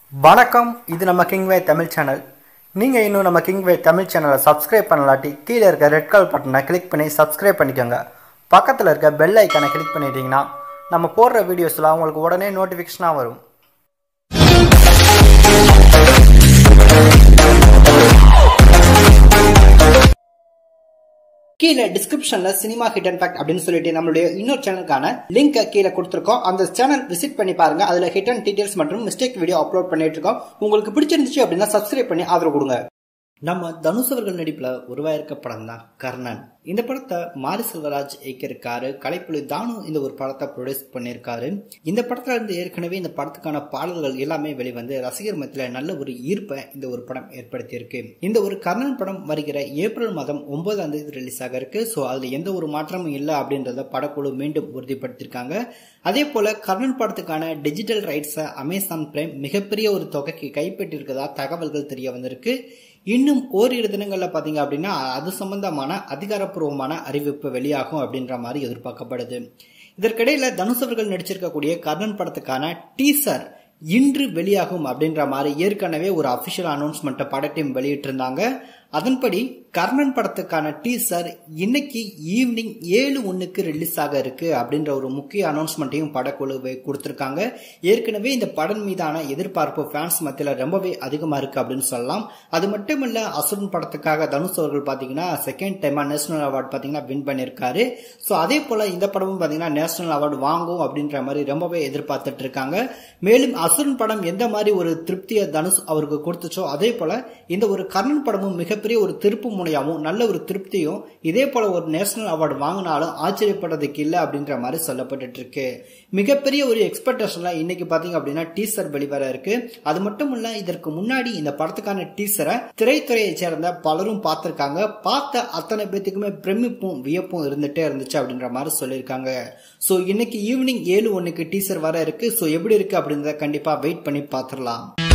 வணக்கம் இது நம்ம கிங்வே தமிழ் சேனல் நீங்கள் இன்னும் நம்ம கிங்வே தமிழ் சேனலை சப்ஸ்கிரைப் பண்ணலாட்டி கீழே இருக்க ரெட் கலர் பட்டனை கிளிக் பண்ணி சப்ஸ்கிரைப் பண்ணிக்கோங்க பக்கத்தில் இருக்க பெல் ஐக்கானை கிளிக் பண்ணிட்டீங்கன்னா நம்ம போடுற வீடியோஸ்லாம் உங்களுக்கு உடனே நோட்டிஃபிகேஷனாக வரும் கீழே டிஸ்கிரிப்ஷன்ல சினிமா ஹிட் அண்ட் ஃபேக்ட் அப்படின்னு சொல்லிட்டு நம்மளுடைய இன்னொரு சேனலுக்கான லிங்கை கீழே கொடுத்துருக்கோம் அந்த சேனல் விசிட் பண்ணி பாருங்க அதுல ஹிட் அண்ட் டீடைல்ஸ் மற்றும் மிஸ்டேக் வீடியோ அப்லோட் பண்ணிட்டு இருக்கோம் உங்களுக்கு பிடிச்சிருந்துச்சு அப்படின்னா சப்ஸ்கிரைப் பண்ணி ஆதரவு கொடுங்க நம்ம தனுஷ் அவர்கள் நடிப்புல உருவாயிருக்க படம் தான் கர்ணன் இந்த படத்தை மாரி செல்வராஜ் இயக்கியிருக்காரு கலைப்புலி தானு இந்த ஒரு படத்தை ப்ரொடியூஸ் பண்ணியிருக்காரு இந்த படத்துல இருந்து ஏற்கனவே இந்த படத்துக்கான பாடல்கள் எல்லாமே வெளிவந்து ரசிகர் மத்தியில நல்ல ஒரு ஈர்ப்பை இந்த ஒரு படம் ஏற்படுத்தியிருக்கு இந்த ஒரு கர்ணன் படம் வருகிற ஏப்ரல் மாதம் ஒன்பதாம் தேதி ரிலீஸ் ஆக இருக்கு ஸோ அதுல எந்த ஒரு மாற்றமும் இல்லை அப்படின்றத படக்குழு மீண்டும் உறுதிப்படுத்தியிருக்காங்க அதே போல கர்ணன் படத்துக்கான டிஜிட்டல் ரைட்ஸை அமேசான் பிரைம் மிகப்பெரிய ஒரு தொகைக்கு கைப்பற்றியிருக்கதா தகவல்கள் தெரிய வந்திருக்கு இன்னும் ஓரிரு தினங்களில் பார்த்தீங்க அப்படின்னா அது சம்பந்தமான அதிகாரப்பூர்வமான அறிவிப்பு வெளியாகும் அப்படின்ற மாதிரி எதிர்பார்க்கப்படுது இதற்கிடையில் தனுஷ் அவர்கள் நடிச்சிருக்கக்கூடிய கர்ணன் படத்துக்கான டீசர் இன்று வெளியாகும் அப்படின்ற மாதிரி ஏற்கனவே ஒரு அபிஷியல் அனௌன்ஸ்மெண்ட்டை பட டீம் வெளியிட்டிருந்தாங்க அதன்படி கர்ணன் படத்துக்கான டீசர் இன்னைக்கு ஈவினிங் ஏழு ஒன்றுக்கு ரிலீஸ் ஆக இருக்கு அப்படின்ற ஒரு முக்கிய அனௌன்ஸ்மெண்ட்டையும் படக்குழு கொடுத்துருக்காங்க ஏற்கனவே இந்த படம் மீதான எதிர்பார்ப்பு ஃபேன்ஸ் மத்தியில் ரொம்பவே அதிகமாக இருக்கு அப்படின்னு சொல்லலாம் அது மட்டும் இல்ல அசுரன் படத்துக்காக தனுஷ் அவர்கள் பார்த்தீங்கன்னா செகண்ட் டைமா நேஷனல் அவார்டு பார்த்தீங்கன்னா வின் பண்ணியிருக்காரு ஸோ அதே போல இந்த படமும் பார்த்தீங்கன்னா நேஷனல் அவார்டு வாங்கும் அப்படின்ற மாதிரி ரொம்பவே எதிர்பார்த்துட்டு இருக்காங்க மேலும் அசுரன் படம் எந்த மாதிரி ஒரு திருப்தியை தனுஷ் அவருக்கு கொடுத்துச்சோ அதே போல இந்த ஒரு கர்ணன் படமும் மிகப்பெரிய ஒரு திருப்பு முனையாவும் நல்ல ஒரு திருப்தியும் இதே போல ஒரு நேஷனல் அவார்டு வாங்கினாலும் ஆச்சரியப்படுறதுக்கு இல்லை அப்படின்ற மாதிரி சொல்லப்பட்டு இருக்கு மிகப்பெரிய ஒரு எக்ஸ்பெக்டேஷன்ல இன்னைக்கு பாத்தீங்க அப்படின்னா டீசர் வெளிவர இருக்கு அது மட்டும் இல்ல இதற்கு முன்னாடி இந்த படத்துக்கான டீசரை திரைத்துறையை சேர்ந்த பலரும் பார்த்திருக்காங்க பார்த்த அத்தனை பேத்துக்குமே பிரமிப்பும் வியப்பும் இருந்துட்டே இருந்துச்சு அப்படின்ற மாதிரி சொல்லியிருக்காங்க ஸோ இன்னைக்கு ஈவினிங் ஏழு ஒன்னுக்கு டீசர் வர இருக்கு ஸோ எப்படி இருக்கு அப்படின்றத கண்டிப்பா வெயிட் பண்ணி பார்த்துடலாம்